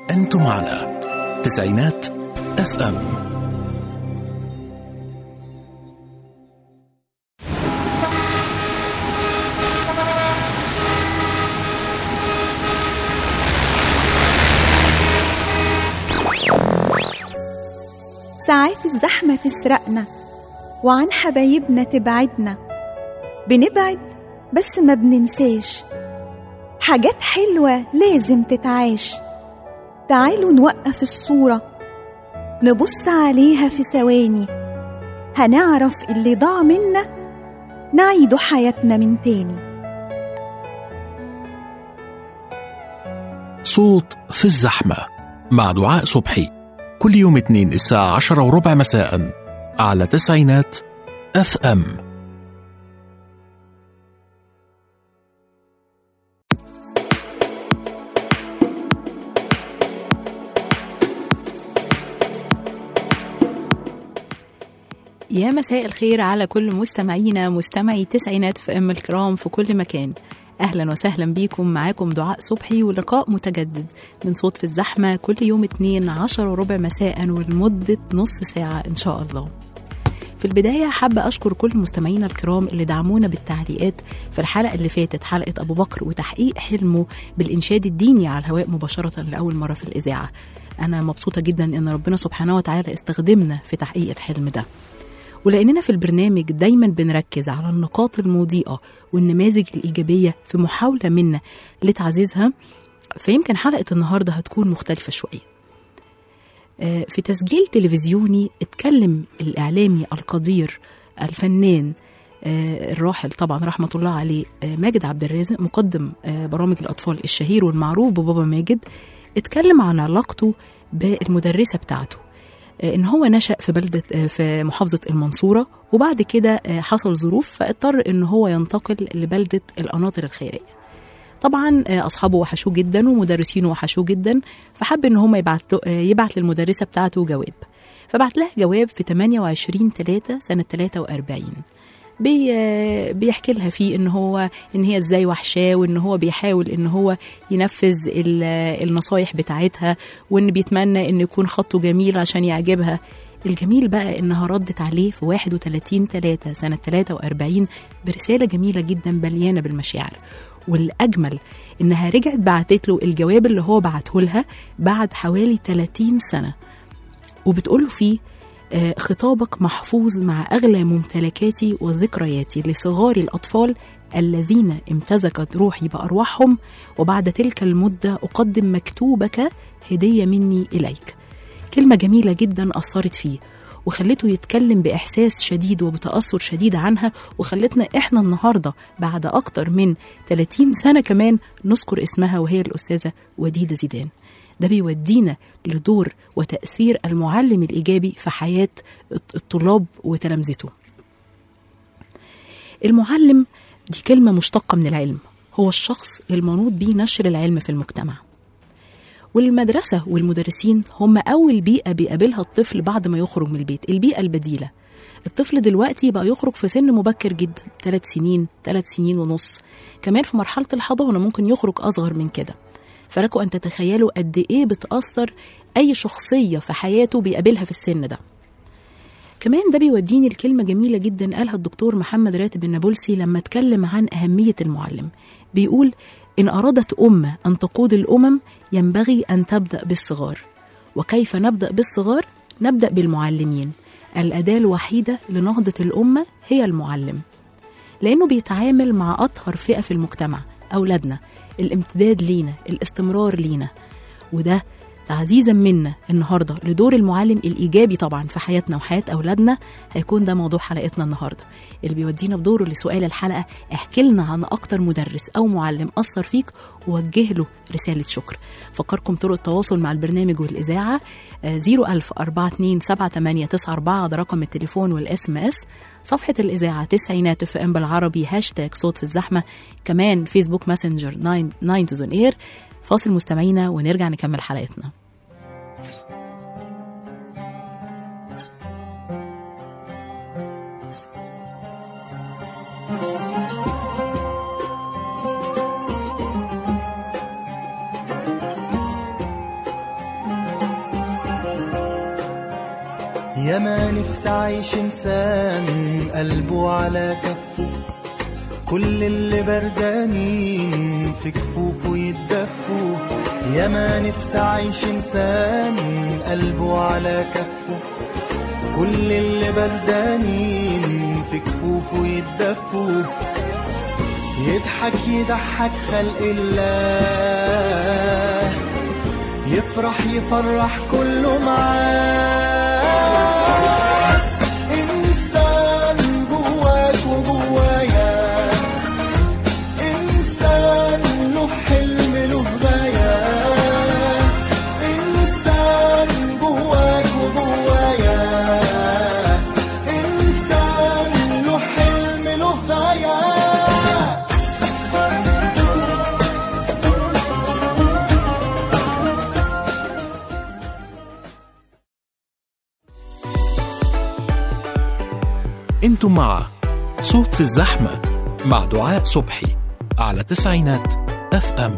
أنتم على تسعينات اف ام ساعات الزحمة تسرقنا وعن حبايبنا تبعدنا بنبعد بس ما بننساش حاجات حلوة لازم تتعاش تعالوا نوقف الصورة نبص عليها في ثواني هنعرف اللي ضاع منا نعيد حياتنا من تاني صوت في الزحمة مع دعاء صبحي كل يوم اثنين الساعة عشرة وربع مساء على تسعينات اف ام يا مساء الخير على كل مستمعينا مستمعي تسعينات في ام الكرام في كل مكان اهلا وسهلا بيكم معاكم دعاء صبحي ولقاء متجدد من صوت في الزحمه كل يوم اتنين عشر وربع مساء ولمده نص ساعه ان شاء الله في البداية حابة أشكر كل مستمعينا الكرام اللي دعمونا بالتعليقات في الحلقة اللي فاتت حلقة أبو بكر وتحقيق حلمه بالإنشاد الديني على الهواء مباشرة لأول مرة في الإذاعة أنا مبسوطة جدا إن ربنا سبحانه وتعالى استخدمنا في تحقيق الحلم ده ولأننا في البرنامج دايما بنركز على النقاط المضيئة والنماذج الإيجابية في محاولة منا لتعزيزها فيمكن حلقة النهاردة هتكون مختلفة شوية آه، في تسجيل تلفزيوني اتكلم الإعلامي القدير الفنان آه، الراحل طبعا رحمة الله عليه آه، ماجد عبد الرازق مقدم آه، برامج الأطفال الشهير والمعروف ببابا ماجد اتكلم عن علاقته بالمدرسة بتاعته آه، ان هو نشأ في بلدة آه، في محافظة المنصورة وبعد كده آه، حصل ظروف فاضطر ان هو ينتقل لبلدة القناطر الخيرية طبعا آه، اصحابه وحشوه جدا ومدرسينه وحشوه جدا فحب ان هم يبعت له- آه، يبعت للمدرسة بتاعته جواب فبعت لها جواب في 28 3 سنة 43 بي آه، بيحكي لها فيه ان هو ان هي ازاي وحشاه وان هو بيحاول ان هو ينفذ ال- آه، النصايح بتاعتها وان بيتمنى ان يكون خطه جميل عشان يعجبها الجميل بقى انها ردت عليه في 31 3 سنة 43 برسالة جميلة جدا مليانة بالمشاعر والأجمل إنها رجعت بعتت له الجواب اللي هو بعته لها بعد حوالي 30 سنة وبتقول له فيه آه، خطابك محفوظ مع أغلى ممتلكاتي وذكرياتي لصغار الأطفال الذين امتزجت روحي بأرواحهم وبعد تلك المدة أقدم مكتوبك هدية مني إليك كلمة جميلة جدا أثرت فيه وخلته يتكلم بإحساس شديد وبتأثر شديد عنها وخلتنا إحنا النهاردة بعد أكتر من 30 سنة كمان نذكر اسمها وهي الأستاذة وديدة زيدان ده بيودينا لدور وتأثير المعلم الإيجابي في حياة الطلاب وتلامذته المعلم دي كلمة مشتقة من العلم هو الشخص المنوط بيه نشر العلم في المجتمع والمدرسة والمدرسين هم أول بيئة بيقابلها الطفل بعد ما يخرج من البيت البيئة البديلة الطفل دلوقتي بقى يخرج في سن مبكر جدا ثلاث سنين ثلاث سنين ونص كمان في مرحلة الحضانة ممكن يخرج أصغر من كده فلكم أن تتخيلوا قد إيه بتأثر أي شخصية في حياته بيقابلها في السن ده كمان ده بيوديني الكلمة جميلة جدا قالها الدكتور محمد راتب النابلسي لما اتكلم عن أهمية المعلم بيقول إن أرادت أمة أن تقود الأمم ينبغي أن تبدأ بالصغار وكيف نبدأ بالصغار؟ نبدأ بالمعلمين الأداة الوحيدة لنهضة الأمة هي المعلم لأنه بيتعامل مع أطهر فئة في المجتمع أولادنا الامتداد لينا الاستمرار لينا وده تعزيزا منا النهارده لدور المعلم الايجابي طبعا في حياتنا وحياه اولادنا هيكون ده موضوع حلقتنا النهارده اللي بيودينا بدوره لسؤال الحلقه احكي لنا عن اكتر مدرس او معلم اثر فيك ووجه له رساله شكر فكركم طرق التواصل مع البرنامج والاذاعه 01000 427 ده رقم التليفون والاس ام اس صفحة الإذاعة تسعينات اف ام بالعربي هاشتاج صوت في الزحمة كمان فيسبوك ماسنجر 9 تو زون اير فاصل مستمعينا ونرجع نكمل حلقتنا يا ما نفسي عايش انسان قلبه على كفه كل اللي بردانين في كفوفه يتدفوا يا ما نفسي عايش انسان قلبه على كفه كل اللي بردانين في كفوفه يتدفوا يضحك يضحك خلق الله يفرح يفرح كله معاه إنسان جواك وجوايا إنسان له حلم له غاية إنسان جواك وجوايا إنسان له حلم له غاية انتم مع صوت في الزحمة مع دعاء صبحي على تسعينات اف ام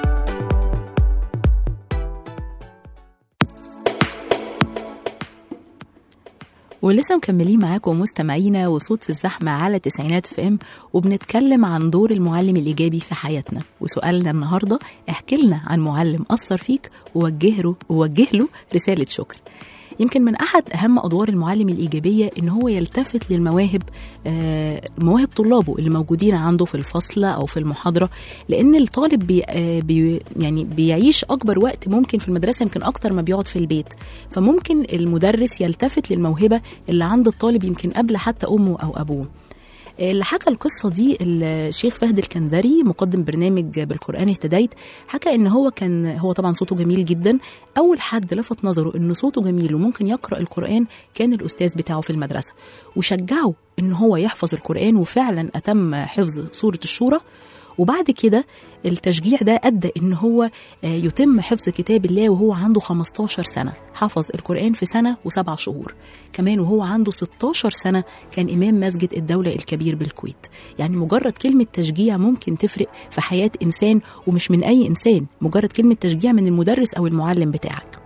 ولسه مكملين معاكم مستمعينا وصوت في الزحمة على تسعينات في ام وبنتكلم عن دور المعلم الإيجابي في حياتنا وسؤالنا النهاردة احكي لنا عن معلم أثر فيك ووجه له, ووجه له رسالة شكر يمكن من احد اهم ادوار المعلم الايجابيه ان هو يلتفت للمواهب آه، مواهب طلابه اللي موجودين عنده في الفصل او في المحاضره لان الطالب بي آه، بي يعني بيعيش اكبر وقت ممكن في المدرسه يمكن اكتر ما بيقعد في البيت فممكن المدرس يلتفت للموهبه اللي عند الطالب يمكن قبل حتى امه او ابوه اللي حكى القصة دي الشيخ فهد الكندري مقدم برنامج بالقرآن اهتديت حكى ان هو كان هو طبعا صوته جميل جدا اول حد لفت نظره ان صوته جميل وممكن يقرأ القرآن كان الاستاذ بتاعه في المدرسة وشجعه ان هو يحفظ القرآن وفعلا اتم حفظ سورة الشورى وبعد كده التشجيع ده ادى ان هو آه، يتم حفظ كتاب الله وهو عنده 15 سنه حفظ القران في سنه وسبع شهور كمان وهو عنده 16 سنه كان امام مسجد الدوله الكبير بالكويت يعني مجرد كلمه تشجيع ممكن تفرق في حياه انسان ومش من اي انسان مجرد كلمه تشجيع من المدرس او المعلم بتاعك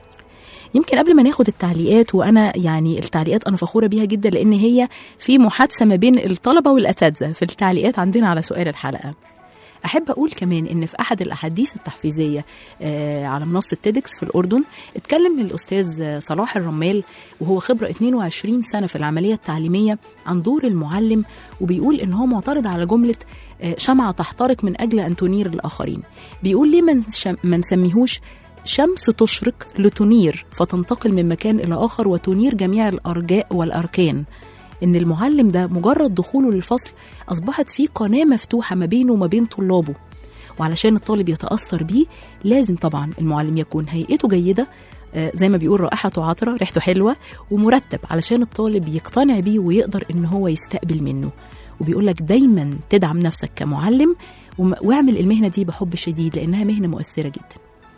يمكن قبل ما ناخد التعليقات وانا يعني التعليقات انا فخوره بيها جدا لان هي في محادثه ما بين الطلبه والاساتذه في التعليقات عندنا على سؤال الحلقه احب اقول كمان ان في احد الاحاديث التحفيزيه آه، على منصه تيدكس في الاردن اتكلم الاستاذ آه، صلاح الرمال وهو خبره 22 سنه في العمليه التعليميه عن دور المعلم وبيقول ان هو معترض على جمله آه، شمعه تحترق من اجل ان تنير الاخرين بيقول ليه ما نش- ما نسميهوش شمس تشرق لتنير فتنتقل من مكان الى اخر وتنير جميع الارجاء والاركان ان المعلم ده مجرد دخوله للفصل اصبحت في قناه مفتوحه ما بينه وما بين طلابه وعلشان الطالب يتاثر بيه لازم طبعا المعلم يكون هيئته جيده آه، زي ما بيقول رائحته عطره ريحته حلوه ومرتب علشان الطالب يقتنع بيه ويقدر ان هو يستقبل منه وبيقول لك دايما تدعم نفسك كمعلم وم- واعمل المهنه دي بحب شديد لانها مهنه مؤثره جدا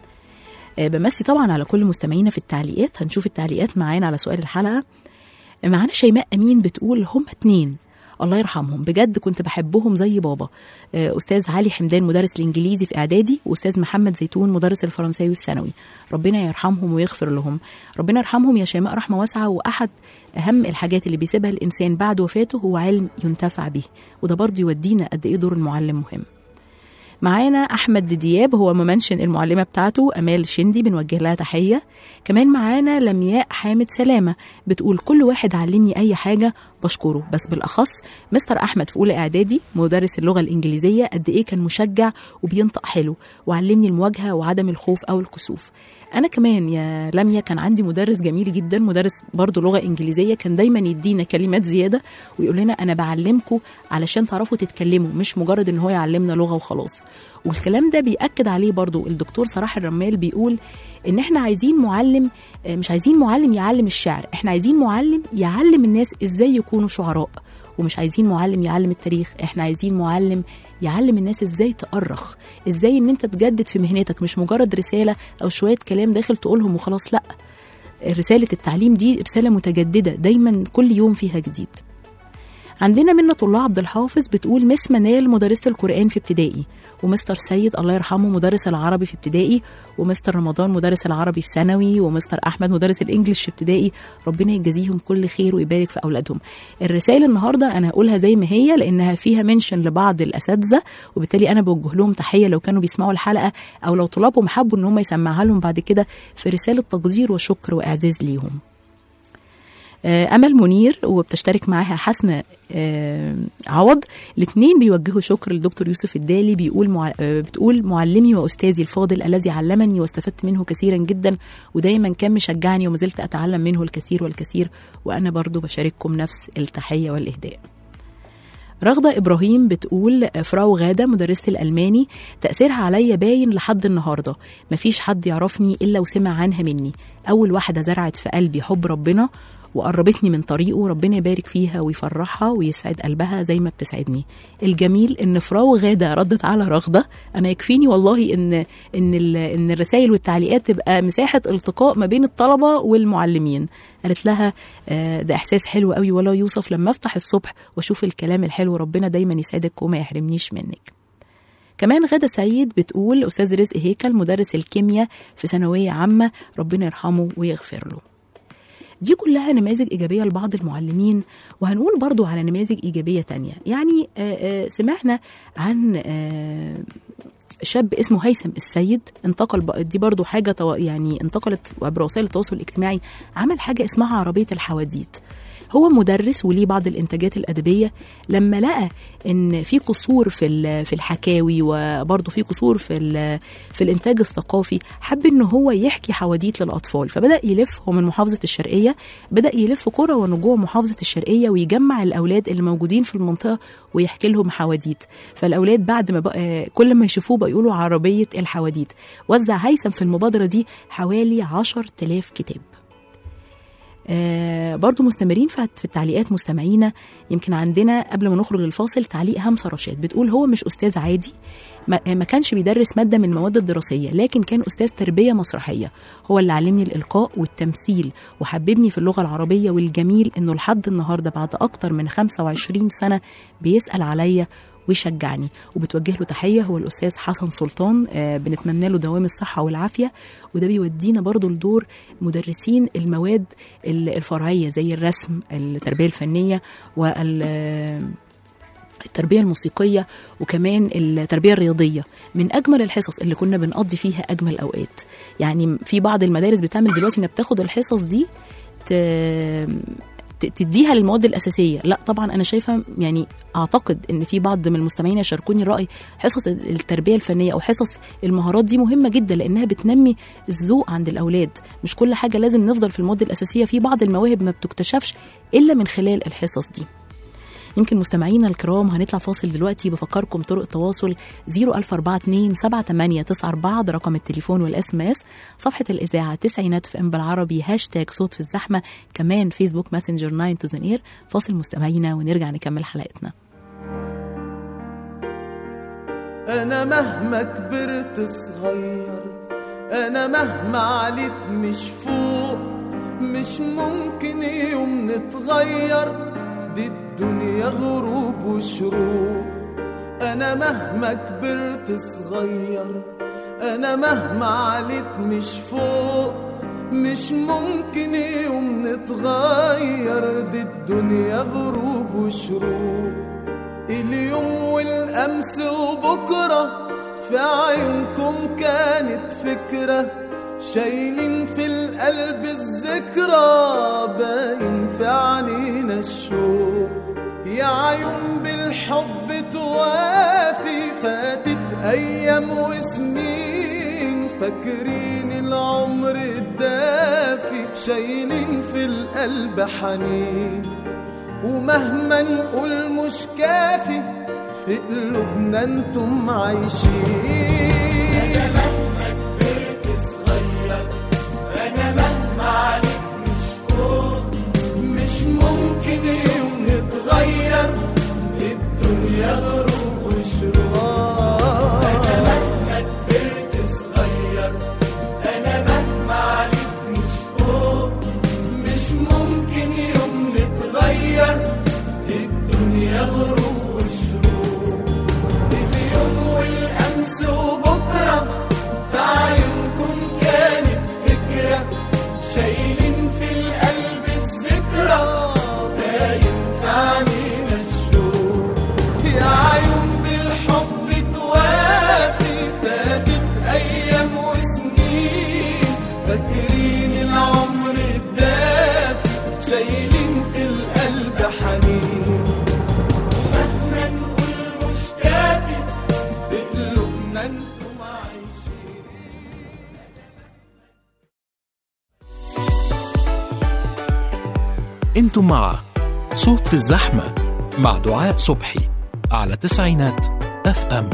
آه، بمسي طبعا على كل مستمعينا في التعليقات هنشوف التعليقات معانا على سؤال الحلقه معانا شيماء امين بتقول هم اتنين الله يرحمهم بجد كنت بحبهم زي بابا آه، استاذ علي حمدان مدرس الانجليزي في اعدادي واستاذ محمد زيتون مدرس الفرنساوي في ثانوي ربنا يرحمهم ويغفر لهم ربنا يرحمهم يا شيماء رحمه واسعه واحد اهم الحاجات اللي بيسيبها الانسان بعد وفاته هو علم ينتفع به وده برضه يودينا قد ايه دور المعلم مهم معانا احمد دياب هو ممنشن المعلمه بتاعته امال شندي بنوجه لها تحيه كمان معانا لمياء حامد سلامه بتقول كل واحد علمني اي حاجه بشكره بس بالاخص مستر احمد في اولى اعدادي مدرس اللغه الانجليزيه قد ايه كان مشجع وبينطق حلو وعلمني المواجهه وعدم الخوف او الكسوف انا كمان يا لميا كان عندي مدرس جميل جدا مدرس برضه لغه انجليزيه كان دايما يدينا كلمات زياده ويقول لنا انا بعلمكم علشان تعرفوا تتكلموا مش مجرد ان هو يعلمنا لغه وخلاص والكلام ده بيأكد عليه برضه الدكتور صلاح الرمال بيقول ان احنا عايزين معلم آه، مش عايزين معلم يعلم الشعر احنا عايزين معلم يعلم الناس ازاي يكونوا شعراء ومش عايزين معلم يعلم التاريخ احنا عايزين معلم يعلم الناس ازاي تأرخ ازاي ان انت تجدد في مهنتك مش مجرد رسالة او شوية كلام داخل تقولهم وخلاص لا رسالة التعليم دي رسالة متجددة دايما كل يوم فيها جديد عندنا منة الله عبد الحافظ بتقول مس منال مدرسة القرآن في ابتدائي ومستر سيد الله يرحمه مدرس العربي في ابتدائي ومستر رمضان مدرس العربي في ثانوي ومستر أحمد مدرس الإنجليش في ابتدائي ربنا يجازيهم كل خير ويبارك في أولادهم الرسائل النهاردة أنا هقولها زي ما هي لأنها فيها منشن لبعض الأساتذة وبالتالي أنا بوجه لهم تحية لو كانوا بيسمعوا الحلقة أو لو طلابهم حبوا إن هم يسمعها لهم بعد كده في رسالة تقدير وشكر وإعزاز ليهم آه، امل منير وبتشترك معاها حسنه آه، عوض الاثنين بيوجهوا شكر للدكتور يوسف الدالي بيقول مع... آه، بتقول معلمي واستاذي الفاضل الذي علمني واستفدت منه كثيرا جدا ودايما كان مشجعني وما زلت اتعلم منه الكثير والكثير وانا برضو بشارككم نفس التحيه والاهداء رغدة إبراهيم بتقول فراو غادة مدرسة الألماني تأثيرها عليا باين لحد النهاردة مفيش حد يعرفني إلا وسمع عنها مني أول واحدة زرعت في قلبي حب ربنا وقربتني من طريقه ربنا يبارك فيها ويفرحها ويسعد قلبها زي ما بتسعدني الجميل ان فراو غاده ردت على رغده انا يكفيني والله ان ان ال- ان الرسائل والتعليقات تبقى مساحه التقاء ما بين الطلبه والمعلمين قالت لها آه، ده احساس حلو قوي ولا يوصف لما افتح الصبح واشوف الكلام الحلو ربنا دايما يسعدك وما يحرمنيش منك كمان غادة سيد بتقول أستاذ رزق هيكل مدرس الكيمياء في ثانوية عامة ربنا يرحمه ويغفر له دي كلها نماذج إيجابية لبعض المعلمين وهنقول برضو على نماذج إيجابية تانية يعني آه، آه، سمعنا عن آه، شاب اسمه هيثم السيد انتقل بق- دي برضو حاجة تو- يعني انتقلت عبر وسائل التواصل الاجتماعي عمل حاجة اسمها عربية الحواديت هو مدرس وليه بعض الانتاجات الادبيه لما لقى ان في قصور في ال- في الحكاوي وبرضه في قصور في ال- في الانتاج الثقافي حب ان هو يحكي حواديت للاطفال فبدا يلف هو من محافظه الشرقيه بدا يلف قرى ونجوع محافظه الشرقيه ويجمع الاولاد اللي موجودين في المنطقه ويحكي لهم حواديت فالاولاد بعد ما بقى كل ما يشوفوه بقى يقولوا عربيه الحواديت وزع هيثم في المبادره دي حوالي 10000 كتاب آه برضو مستمرين في في التعليقات مستمعينا يمكن عندنا قبل ما نخرج للفاصل تعليق همسة رشاد بتقول هو مش أستاذ عادي ما ما كانش بيدرس مادة من المواد الدراسية لكن كان أستاذ تربية مسرحية هو اللي علمني الإلقاء والتمثيل وحببني في اللغة العربية والجميل إنه لحد النهاردة بعد أكتر من 25 سنة بيسأل عليا ويشجعني وبتوجه له تحيه هو الاستاذ حسن سلطان آه بنتمنى له دوام الصحه والعافيه وده بيودينا برضو لدور مدرسين المواد ال- الفرعيه زي الرسم التربيه الفنيه وال آه، التربية الموسيقية وكمان التربية الرياضية من أجمل الحصص اللي كنا بنقضي فيها أجمل أوقات يعني في بعض المدارس بتعمل دلوقتي إنها بتاخد الحصص دي ت... ت- تديها للمواد الاساسيه لا طبعا انا شايفه يعني اعتقد ان في بعض من المستمعين يشاركوني الراي حصص التربيه الفنيه او حصص المهارات دي مهمه جدا لانها بتنمي الذوق عند الاولاد مش كل حاجه لازم نفضل في المواد الاساسيه في بعض المواهب ما بتكتشفش الا من خلال الحصص دي يمكن مستمعينا الكرام هنطلع فاصل دلوقتي بفكركم طرق التواصل 00427 7894 ده رقم التليفون والاس ام اس صفحه الاذاعه تسعينات في ام بالعربي هاشتاج صوت في الزحمه كمان فيسبوك ماسنجر 9 تو اير فاصل مستمعينا ونرجع نكمل حلقتنا انا مهما كبرت صغير انا مهما عليت مش فوق مش ممكن يوم نتغير دي الدنيا غروب وشروق انا مهما كبرت صغير انا مهما عليت مش فوق مش ممكن يوم نتغير دي الدنيا غروب وشروق اليوم والأمس وبكرة في عيونكم كانت فكرة شايلين في القلب الذكرى باين في عنينا الشوق يا عيون بالحب توافي فاتت أيام وسنين فاكرين العمر الدافي شايلين في القلب حنين ومهما نقول مش كافي في قلوبنا انتم عايشين انا مهما كبرت صغير انا مهما عليك مش فوق مش ممكن يوم نتغير الدنيا غروب وشروق انا مهما كبرت صغير انا مهما عليك مش فوق مش ممكن يوم نتغير الدنيا انتم مع صوت في الزحمة مع دعاء صبحي على تسعينات اف ام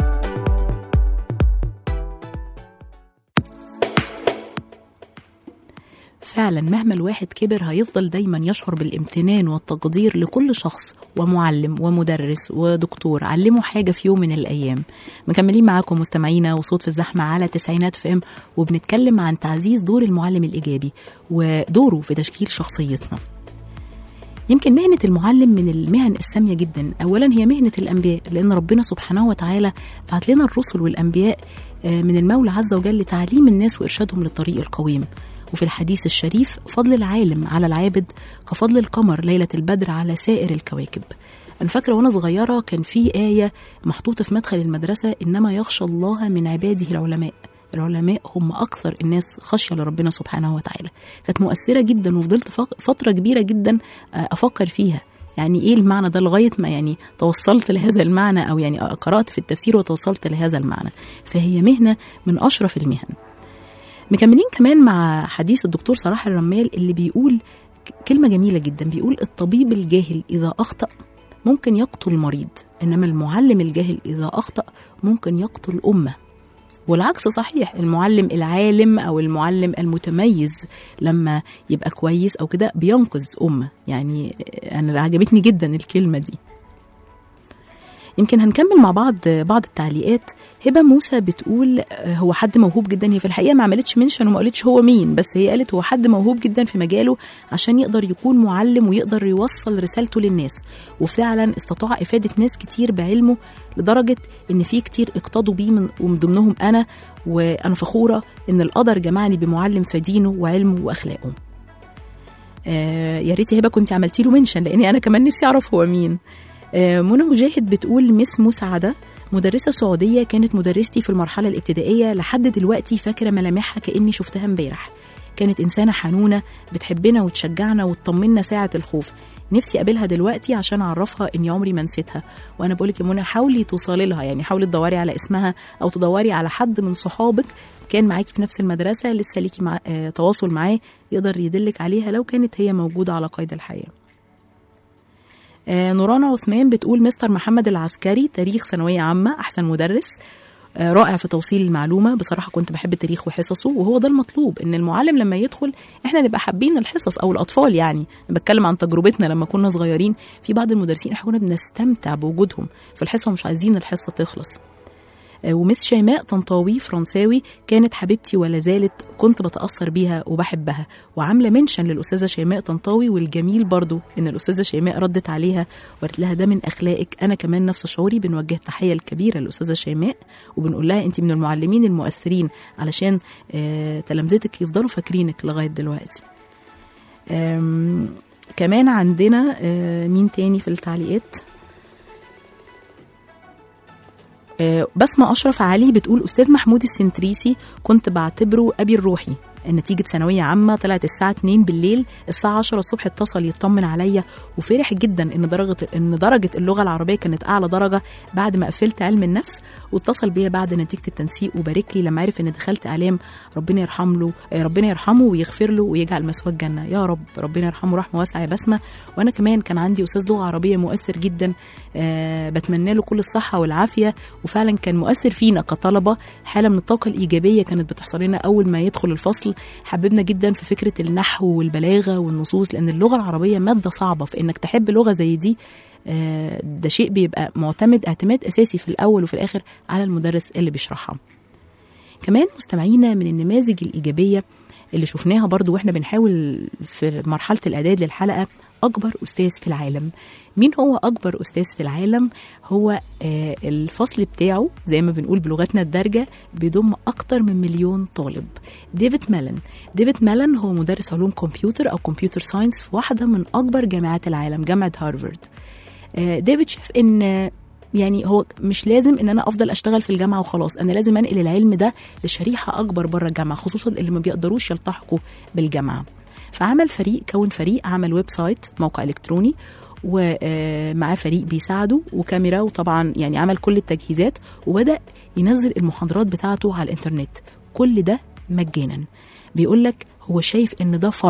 فعلا مهما الواحد كبر هيفضل دايما يشعر بالامتنان والتقدير لكل شخص ومعلم ومدرس ودكتور علمه حاجة في يوم من الأيام مكملين معاكم مستمعينا وصوت في الزحمة على تسعينات في ام وبنتكلم عن تعزيز دور المعلم الإيجابي ودوره في تشكيل شخصيتنا يمكن مهنة المعلم من المهن السامية جدا أولا هي مهنة الأنبياء لأن ربنا سبحانه وتعالى بعت لنا الرسل والأنبياء آه، من المولى عز وجل لتعليم الناس وإرشادهم للطريق القويم وفي الحديث الشريف فضل العالم على العابد كفضل القمر ليلة البدر على سائر الكواكب أنا فاكرة وأنا صغيرة كان في آية محطوطة في مدخل المدرسة إنما يخشى الله من عباده العلماء العلماء هم أكثر الناس خشية لربنا سبحانه وتعالى كانت مؤثرة جدا وفضلت فق- فترة كبيرة جدا آه، أفكر فيها يعني ايه المعنى ده لغايه ما يعني توصلت لهذا المعنى او يعني قرات في التفسير وتوصلت لهذا المعنى فهي مهنه من اشرف المهن مكملين كمان مع حديث الدكتور صلاح الرمال اللي بيقول ك- كلمة جميلة جدا بيقول الطبيب الجاهل إذا أخطأ ممكن يقتل المريض إنما المعلم الجاهل إذا أخطأ ممكن يقتل أمة والعكس صحيح المعلم العالم أو المعلم المتميز لما يبقى كويس أو كده بينقذ أمة يعني أنا عجبتني جدا الكلمة دي يمكن هنكمل مع بعض بعض التعليقات هبه موسى بتقول آه، هو حد موهوب جدا هي في الحقيقه ما عملتش منشن وما قالتش هو مين بس هي قالت هو حد موهوب جدا في مجاله عشان يقدر يكون معلم ويقدر يوصل رسالته للناس وفعلا استطاع افاده ناس كتير بعلمه لدرجه ان في كتير اقتضوا بيه من ومن ضمنهم انا وانا فخوره ان القدر جمعني بمعلم فدينه وعلمه واخلاقه آه يا ريت يا هبه كنت عملتي له منشن لاني انا كمان نفسي اعرف هو مين آه، منى مجاهد بتقول مس مسعدة مدرسة سعودية كانت مدرستي في المرحلة الابتدائية لحد دلوقتي فاكرة ملامحها كأني شفتها امبارح كانت إنسانة حنونة بتحبنا وتشجعنا وتطمنا ساعة الخوف نفسي أقابلها دلوقتي عشان أعرفها إني عمري ما نسيتها وأنا بقولك يا منى حاولي توصلي لها يعني حاولي تدوري على اسمها أو تدوري على حد من صحابك كان معاكي في نفس المدرسة لسه ليكي مع... آه تواصل معاه يقدر يدلك عليها لو كانت هي موجودة على قيد الحياة آه، نوران عثمان بتقول مستر محمد العسكري تاريخ ثانوية عامة أحسن مدرس آه، رائع في توصيل المعلومة بصراحة كنت بحب التاريخ وحصصه وهو ده المطلوب إن المعلم لما يدخل إحنا نبقى حابين الحصص أو الأطفال يعني أنا بتكلم عن تجربتنا لما كنا صغيرين في بعض المدرسين إحنا كنا بنستمتع بوجودهم في الحصة ومش عايزين الحصة تخلص آه، ومس شيماء طنطاوي فرنساوي كانت حبيبتي ولا زالت كنت بتأثر بيها وبحبها وعاملة منشن للأستاذة شيماء طنطاوي والجميل برضو إن الأستاذة شيماء ردت عليها وقالت لها ده من أخلاقك أنا كمان نفس شعوري بنوجه تحية الكبيرة للأستاذة شيماء وبنقول لها أنت من المعلمين المؤثرين علشان آه، تلامذتك يفضلوا فاكرينك لغاية دلوقتي آم، كمان عندنا آه، مين تاني في التعليقات آه، بسمة أشرف علي بتقول أستاذ محمود السنتريسي كنت بعتبره أبي الروحي نتيجة ثانوية عامة طلعت الساعة 2 بالليل الساعة 10 الصبح اتصل يطمن عليا وفرح جدا إن درجة إن درجة اللغة العربية كانت أعلى درجة بعد ما قفلت علم النفس واتصل بيا بعد نتيجة التنسيق وبارك لي لما عرف إن دخلت إعلام ربنا يرحم له آه، ربنا يرحمه ويغفر له ويجعل مثواه الجنة يا رب ربنا يرحمه رحمة واسعة يا بسمة وأنا كمان كان عندي أستاذ لغة عربية مؤثر جدا آه بتمنى له كل الصحة والعافية وفعلا كان مؤثر فينا كطلبة حالة من الطاقة الإيجابية كانت بتحصل لنا أول ما يدخل الفصل حببنا جدا في فكرة النحو والبلاغة والنصوص لأن اللغة العربية مادة صعبة فإنك تحب لغة زي دي آه، ده شيء بيبقى معتمد اعتماد أساسي في الأول وفي الآخر على المدرس اللي بيشرحها كمان مستمعينا من النماذج الإيجابية اللي شفناها برضو واحنا بنحاول في مرحلة الإعداد للحلقة أكبر أستاذ في العالم مين هو أكبر أستاذ في العالم هو آه الفصل بتاعه زي ما بنقول بلغتنا الدارجة بيضم أكتر من مليون طالب ديفيد مالن ديفيد مالن هو مدرس علوم كمبيوتر أو كمبيوتر ساينس في واحدة من أكبر جامعات العالم جامعة هارفارد آه ديفيد شاف إن يعني هو مش لازم ان انا افضل اشتغل في الجامعه وخلاص انا لازم انقل العلم ده لشريحه اكبر بره الجامعه خصوصا اللي ما بيقدروش يلتحقوا بالجامعه فعمل فريق كون فريق عمل ويب سايت موقع الكتروني ومعاه فريق بيساعده وكاميرا وطبعا يعني عمل كل التجهيزات وبدا ينزل المحاضرات بتاعته على الانترنت كل ده مجانا بيقول لك هو شايف ان ده فرض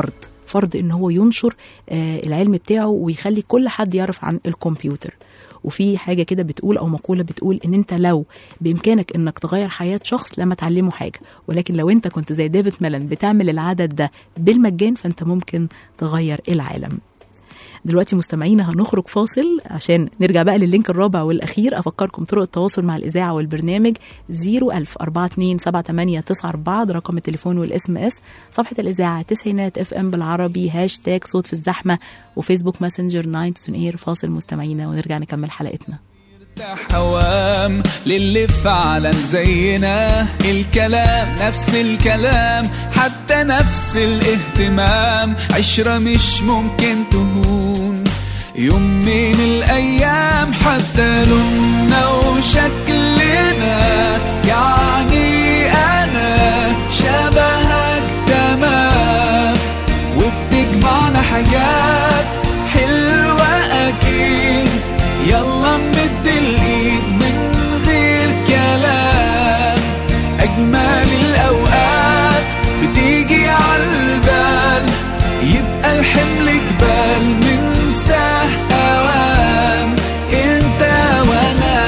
فرض ان هو ينشر آه، العلم بتاعه ويخلي كل حد يعرف عن الكمبيوتر وفي حاجه كده بتقول او مقوله بتقول ان انت لو بامكانك انك تغير حياه شخص لما تعلمه حاجه ولكن لو انت كنت زي ديفيد ميلان بتعمل العدد ده بالمجان فانت ممكن تغير العالم دلوقتي مستمعينا هنخرج فاصل عشان نرجع بقى لللينك الرابع والأخير أفكركم طرق التواصل مع الإذاعة والبرنامج 01000 427 ده رقم التليفون والاس ام اس صفحة الإذاعة تسعينات اف ام بالعربي هاشتاج صوت في الزحمة وفيسبوك ماسنجر نايت اير فاصل مستمعينا ونرجع نكمل حلقتنا حوام للي فعلا زينا الكلام نفس الكلام حتى نفس الاهتمام عشرة مش ممكن تهون يوم من الأيام حتى لوننا وشكلنا يعني أنا شبهك تمام وبتجمعنا حاجات حلوة أكيد يلا نمد الإيد من غير كلام أجمل الأوقات بتيجي عالبال يبقى الحمل جبال ننساه أوام أنت وأنا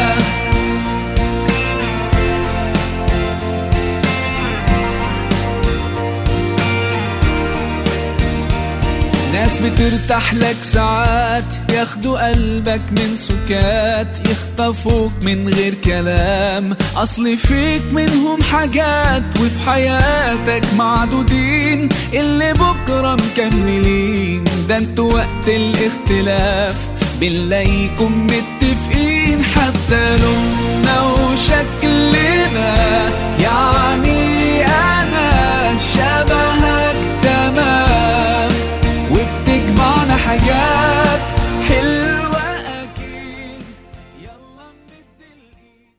ناس بترتاح لك ساعات ياخدوا قلبك من سكات يخطفوك من غير كلام اصل فيك منهم حاجات وفي حياتك معدودين اللي بكره مكملين ده انتوا وقت الاختلاف بنلاقيكم متفقين حتى لوننا وشكلنا يعني انا شبهك تمام وبتجمعنا حاجات حلوة أكيد يلا نمد الإيد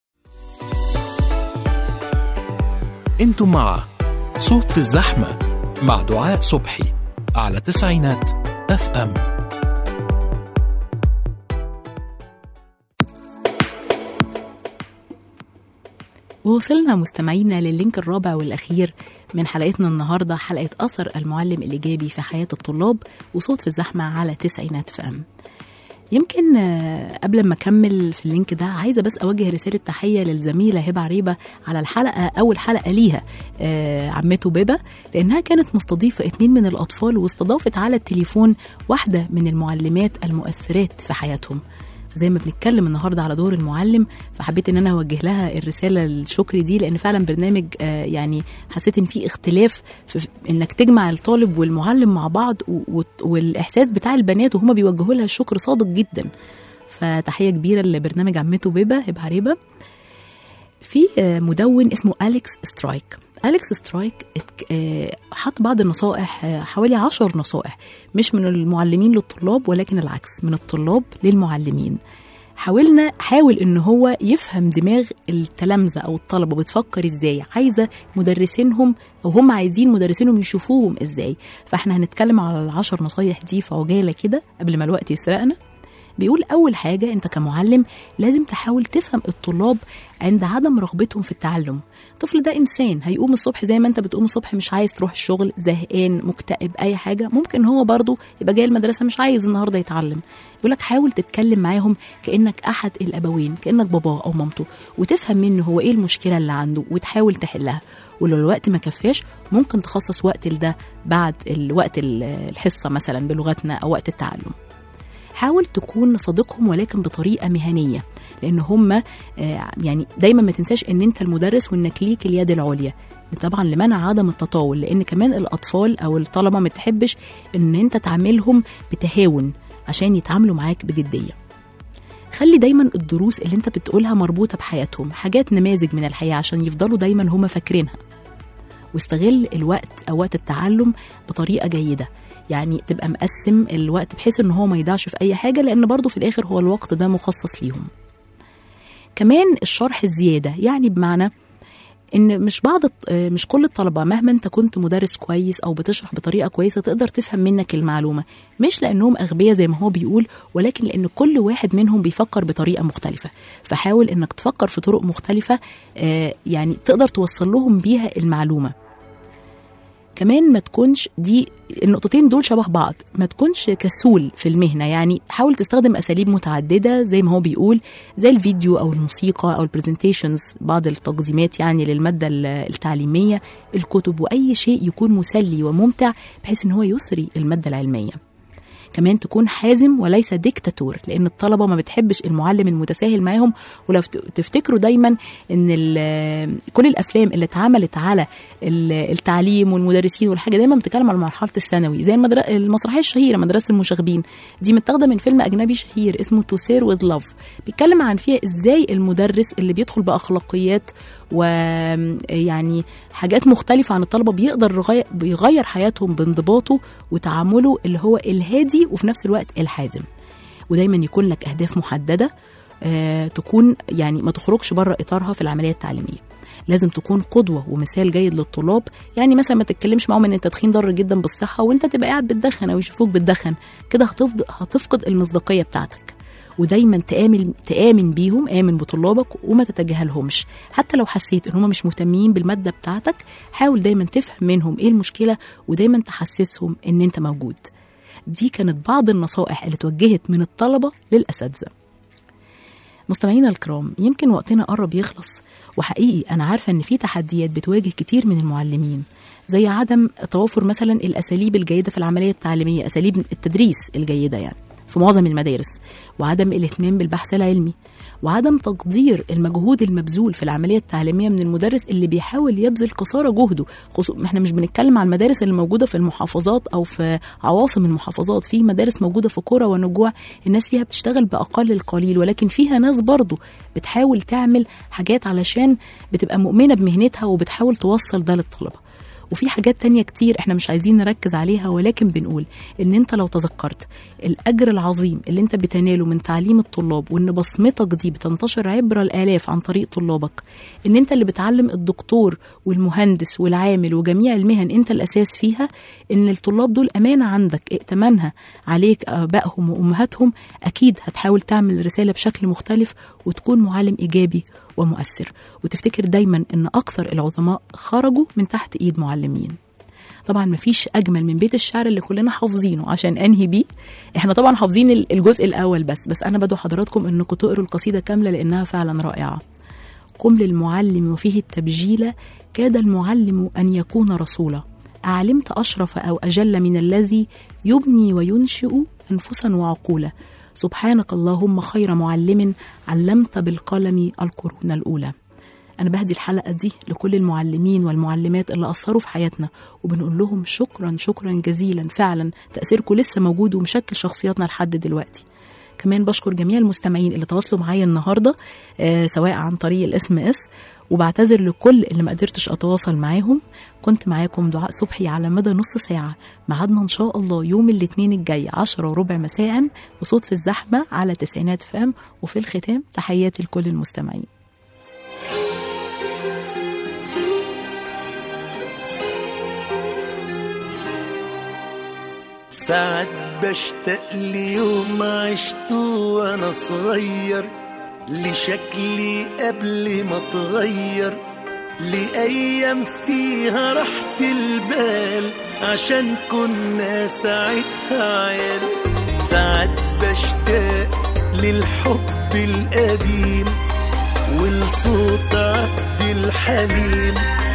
انتم مع صوت في الزحمة مع دعاء صبحي على تسعينات اف ام ووصلنا مستمعينا للينك الرابع والأخير من حلقتنا النهاردة حلقة أثر المعلم الإيجابي في حياة الطلاب وصوت في الزحمة على تسعينات فام يمكن آه، قبل ما اكمل في اللينك ده عايزه بس اوجه رساله تحيه للزميله هبه عريبه على الحلقه اول حلقه ليها آه، عمته بيبه لانها كانت مستضيفه اتنين من الاطفال واستضافت على التليفون واحده من المعلمات المؤثرات في حياتهم زي ما بنتكلم النهارده على دور المعلم فحبيت ان انا اوجه لها الرساله الشكر دي لان فعلا برنامج آه، يعني حسيت ان في اختلاف في في انك تجمع الطالب والمعلم مع بعض و- و- والاحساس بتاع البنات وهما بيوجهوا لها الشكر صادق جدا فتحيه كبيره لبرنامج عمته بيبه هبه عريبه في آه، مدون اسمه أليكس سترايك أليكس سترايك اتك- آه، حط بعض النصائح آه، حوالي عشر نصائح مش من المعلمين للطلاب ولكن العكس من الطلاب للمعلمين حاولنا حاول ان هو يفهم دماغ التلامذه او الطلبه بتفكر ازاي عايزه مدرسينهم او هم عايزين مدرسينهم يشوفوهم ازاي فاحنا هنتكلم على العشر نصايح دي في عجاله كده قبل ما الوقت يسرقنا بيقول أول حاجة أنت كمعلم لازم تحاول تفهم الطلاب عند عدم رغبتهم في التعلم الطفل ده إنسان هيقوم الصبح زي ما أنت بتقوم الصبح مش عايز تروح الشغل زهقان مكتئب أي حاجة ممكن هو برضه يبقى جاي المدرسة مش عايز النهاردة يتعلم بيقول لك حاول تتكلم معاهم كأنك أحد الأبوين كأنك باباه أو مامته وتفهم منه هو إيه المشكلة اللي عنده وتحاول تحلها ولو الوقت ما كفاش ممكن تخصص وقت لده بعد الوقت الحصة مثلا بلغتنا أو وقت التعلم حاول تكون صديقهم ولكن بطريقه مهنيه لان هم آه، يعني دايما ما تنساش ان انت المدرس وانك ليك اليد العليا طبعا لمنع عدم التطاول لان كمان الاطفال او الطلبه ما تحبش ان انت تعاملهم بتهاون عشان يتعاملوا معاك بجديه خلي دايما الدروس اللي انت بتقولها مربوطه بحياتهم حاجات نماذج من الحياه عشان يفضلوا دايما هم فاكرينها واستغل الوقت او وقت التعلم بطريقه جيده يعني تبقى مقسم الوقت بحيث ان هو ما يضيعش في اي حاجه لان برضه في الاخر هو الوقت ده مخصص ليهم كمان الشرح الزياده يعني بمعنى ان مش بعض الط- آه، مش كل الطلبه مهما انت كنت مدرس كويس او بتشرح بطريقه كويسه تقدر تفهم منك المعلومه مش لانهم اغبياء زي ما هو بيقول ولكن لان كل واحد منهم بيفكر بطريقه مختلفه فحاول انك تفكر في طرق مختلفه آه، يعني تقدر توصل لهم بيها المعلومه كمان ما تكونش دي النقطتين دول شبه بعض ما تكونش كسول في المهنه يعني حاول تستخدم اساليب متعدده زي ما هو بيقول زي الفيديو او الموسيقى او البرزنتيشنز بعض التقديمات يعني للماده ال- التعليميه الكتب واي شيء يكون مسلي وممتع بحيث ان هو يسري الماده العلميه كمان تكون حازم وليس ديكتاتور لان الطلبه ما بتحبش المعلم المتساهل معاهم ولو فت- تفتكروا دايما ان ال- كل الافلام اللي اتعملت على ال- التعليم والمدرسين والحاجه دايما بتتكلم على مرحله الثانوي زي المدر... المسرحيه الشهيره مدرسه المشاغبين دي متاخده من فيلم اجنبي شهير اسمه تو سير وذ لاف بيتكلم عن فيها ازاي المدرس اللي بيدخل باخلاقيات ويعني حاجات مختلفة عن الطلبة بيقدر يغير, بيغير حياتهم بانضباطه وتعامله اللي هو الهادي وفي نفس الوقت الحازم ودايما يكون لك أهداف محددة آه تكون يعني ما تخرجش بره إطارها في العملية التعليمية لازم تكون قدوة ومثال جيد للطلاب يعني مثلا ما تتكلمش معاهم ان التدخين ضار جدا بالصحة وانت تبقى قاعد بتدخن او يشوفوك بتدخن كده هتفض- هتفقد المصداقية بتاعتك ودايما تآمن تآمن بيهم آمن بطلابك وما تتجاهلهمش حتى لو حسيت ان هم مش مهتمين بالمادة بتاعتك حاول دايما تفهم منهم ايه المشكلة ودايما تحسسهم ان انت موجود دي كانت بعض النصائح اللي توجهت من الطلبة للأساتذة مستمعينا الكرام يمكن وقتنا قرب يخلص وحقيقي أنا عارفة إن في تحديات بتواجه كتير من المعلمين زي عدم توافر مثلا الأساليب الجيدة في العملية التعليمية أساليب التدريس الجيدة يعني في معظم المدارس وعدم الاهتمام بالبحث العلمي وعدم تقدير المجهود المبذول في العملية التعليمية من المدرس اللي بيحاول يبذل قصارى جهده خصوصا احنا مش بنتكلم عن المدارس اللي موجودة في المحافظات أو في عواصم المحافظات في مدارس موجودة في قرى ونجوع الناس فيها بتشتغل بأقل القليل ولكن فيها ناس برضو بتحاول تعمل حاجات علشان بتبقى مؤمنة بمهنتها وبتحاول توصل ده للطلبة وفي حاجات تانية كتير احنا مش عايزين نركز عليها ولكن بنقول ان انت لو تذكرت الاجر العظيم اللي انت بتناله من تعليم الطلاب وان بصمتك دي بتنتشر عبر الالاف عن طريق طلابك ان انت اللي بتعلم الدكتور والمهندس والعامل وجميع المهن انت الاساس فيها ان الطلاب دول امانه عندك ائتمانها عليك ابائهم وامهاتهم اكيد هتحاول تعمل الرساله بشكل مختلف وتكون معلم ايجابي ومؤثر وتفتكر دايما ان اكثر العظماء خرجوا من تحت ايد معلمين طبعا مفيش اجمل من بيت الشعر اللي كلنا حافظينه عشان انهي بيه احنا طبعا حافظين ال- الجزء الاول بس بس انا بدعو حضراتكم انكم تقروا القصيده كامله لانها فعلا رائعه قم للمعلم وفيه التبجيل كاد المعلم ان يكون رسولا اعلمت اشرف او اجل من الذي يبني وينشئ انفسا وعقولا سبحانك اللهم خير معلم علمت بالقلم القرون الاولى أنا بهدي الحلقة دي لكل المعلمين والمعلمات اللي أثروا في حياتنا وبنقول لهم شكرا شكرا جزيلا فعلا تأثيركم لسه موجود ومشكل شخصياتنا لحد دلوقتي كمان بشكر جميع المستمعين اللي تواصلوا معايا النهارده آه سواء عن طريق الاس ام اس وبعتذر لكل اللي ما قدرتش اتواصل معاهم كنت معاكم دعاء صبحي على مدى نص ساعة ميعادنا إن شاء الله يوم الاثنين الجاي عشرة وربع مساء وصوت في الزحمة على تسعينات فام وفي الختام تحياتي لكل المستمعين ساعات بشتاق ليوم عشته وانا صغير لشكلي قبل ما اتغير لأيام فيها راحة البال عشان كنا ساعتها عيال ساعات بشتاق للحب القديم ولصوت عبد الحليم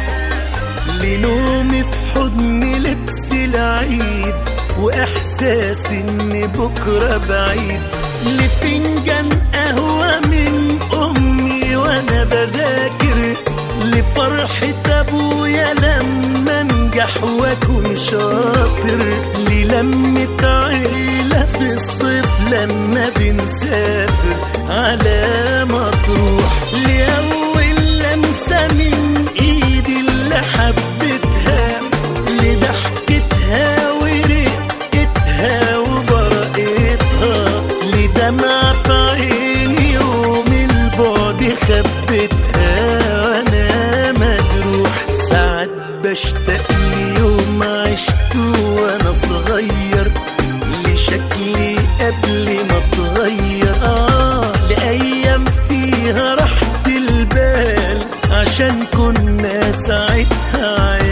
لنومي في حضن لبس العيد واحساس ان بكره بعيد لفنجان قهوه من امي وانا بذاكر لفرحة ابويا لما انجح واكون شاطر للمة عيلة في الصيف لما بنسافر على مطروح لأول لمسة من ايدي اللي حبيتها لضحكتها ورقتها وبرقتها لدمع في عيني يوم البعد خبتها وانا مجروح ساعات بشتاق ليوم عشته وانا صغير لشكلي قبل ما اتغير اه لايام فيها راحة البال عشان كنا ساعتها عيال